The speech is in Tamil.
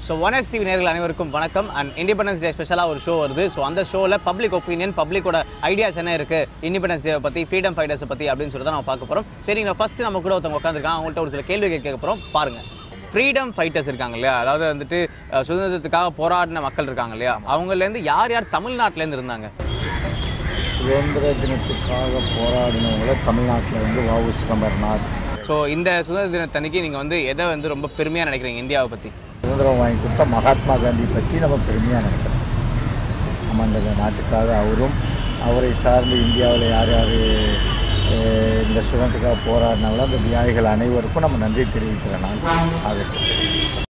ஸோ ஒன் எஸ் டிவி நேர்கள் அனைவருக்கும் வணக்கம் அண்ட் இண்டிபெண்டன்ஸ் டே ஸ்பெஷலாக ஒரு ஷோ வருது ஸோ அந்த ஷோவில் பப்ளிக் ஒப்பீனியன் பப்ளிக்கோட ஐடியாஸ் என்ன இருக்குது இண்டிபெண்டன்ஸ் டே பற்றி ஃப்ரீடம் ஃபைட்டர்ஸை பற்றி அப்படின்னு சொல்லி தான் நம்ம பார்க்க போகிறோம் சரிங்க ஃபஸ்ட்டு நம்ம கூட ஒருத்தவங்க உட்காந்துருக்காங்க அவங்கள்ட்ட ஒரு சில கேள்விகள் கேட்க போகிறோம் பாருங்கள் ஃப்ரீடம் ஃபைட்டர்ஸ் இருக்காங்க இல்லையா அதாவது வந்துட்டு அஹ், சுதந்திரத்துக்காக போராடின மக்கள் இருக்காங்க இல்லையா அவங்கலேருந்து யார் யார் தமிழ்நாட்டிலேருந்து இருந்தாங்க சுதந்திர தினத்துக்காக போராடினவங்கள தமிழ்நாட்டில் வந்து வாவு சிதம்பரனார் ஸோ இந்த சுதந்திர தினத்தன்னைக்கு நீங்கள் வந்து எதை வந்து ரொம்ப பெருமையாக நினைக்கிறீங்க இந்தியாவை பற்றி சுதந்திரம் வாங்கி கொடுத்த மகாத்மா காந்தி பற்றி நம்ம பெருமையாக நினைக்கிறோம் நம்ம அந்த நாட்டுக்காக அவரும் அவரை சார்ந்து இந்தியாவில் யார் யார் அஹ், இந்த சுதந்திரத்துக்காக போராடினாங்களோ அந்த தியாகிகள் அனைவருக்கும் நம்ம நன்றி தெரிவிக்கிற நாள் ஆகஸ்ட் பதினஞ்சு.